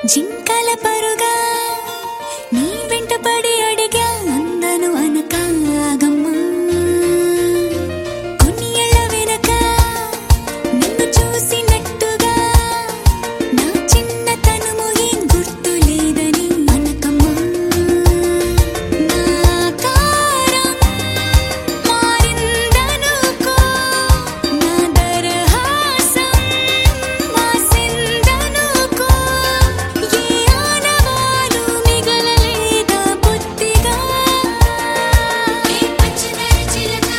జింకల పరుగా నీ వెంట పడి అడిగా అందను అనకాగమ్మా కొన్ని ఏళ్ల వెనక నిన్ను చూసినట్టుగా నా చిన్న తనుము ఏం గుర్తు లేదని అనకమ్మా నా కారం మారిందనుకో నా దరహాసం మాసిందనుకో ఏ ఆనవాలు మిగలలేదా బొత్తిగా ఏ పచ్చదర చిలక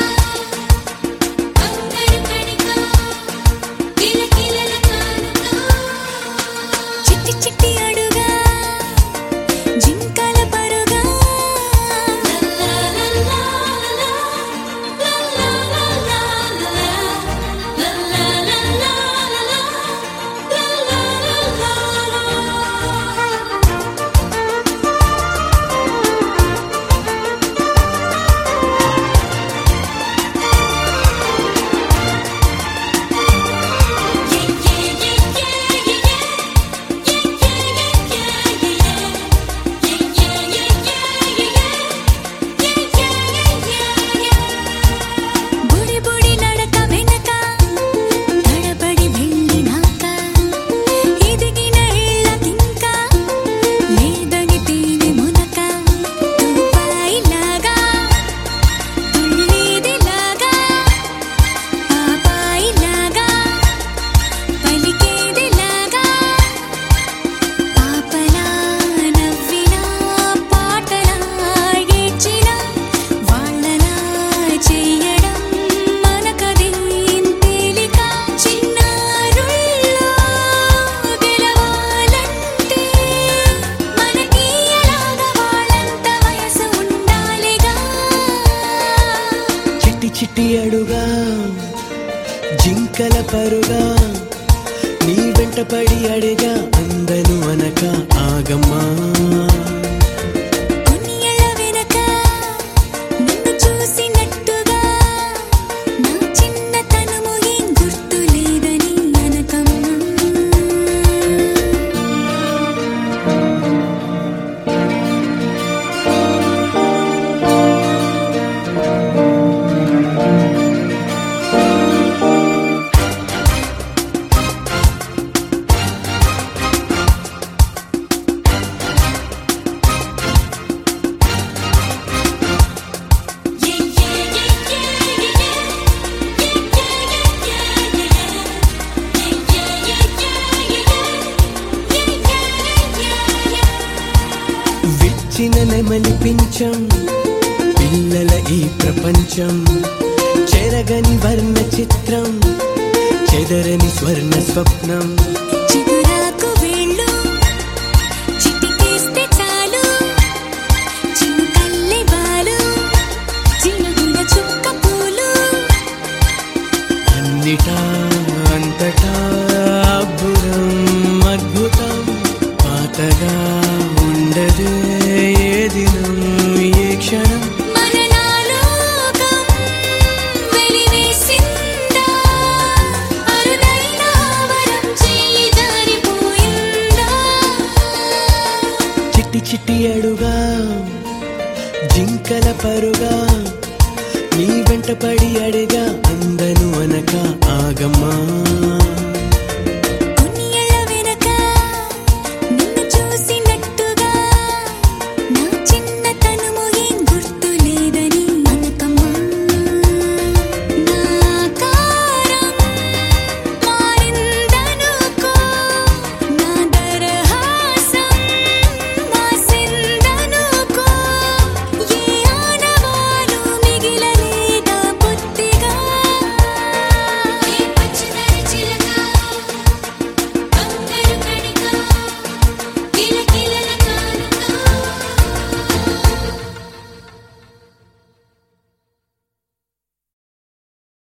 బంగారు కణిక కిలకిలల కానుక చిట్టి చిట్టి అడుగా జింకల పరుగా బుడి బుడి నడక వెనక తడబడి వెళ్ళినాక ఎదిగిన ఇళ్ళకింక లేదని తేనె మునక తుపాయిలాగా తుళ్ళేదిలాగా పాపాయిలాగా పలికేదిలాగా పాపలా నవ్వినా పాటలా ఏడ్చినా వాళ్ళలా చెయ్యడం మనకదేం తేలిక చిన్నారుల్లో గెలవాలంటే మనకి ఎలాగ వాళ్ళంత వయసు ఉండాలిగా చిట్టి చిట్టి అడుగా జింకల పరుగా నీ వెంట పడి అడిగా అందను అనక ఆగమ్మా కొన్ని ఏళ్ల వెనక నిన్ను చూసినట్టుగా నా చిన్న తనుము ఏం గుర్తు లేదని అనకమ్మా విచ్చిన నెమలి పించం పిల్లల ఈ ప్రపంచం చెరగని వర్ణ చిత్రం చెదరని స్వర్ణ స్వప్నం చిగురాకు వేళ్ళు చిటికేస్తే చాలు చినుకల్లె బాలు చినుగుల చుక్క పూలు అన్నిటా అంతటా అద్భుతం అద్భుతం పాతగా ఉండదు ఏ దినం ఏ క్షణం మన నాలోకం వెలివేసిందా అరుదైన వరం చెయ్యి జారిపోయిందా చిట్టి చిట్టి అడుగా జింకల పరుగా నీ వెంట పడి అడిగా అందను అనక ఆగమ్మా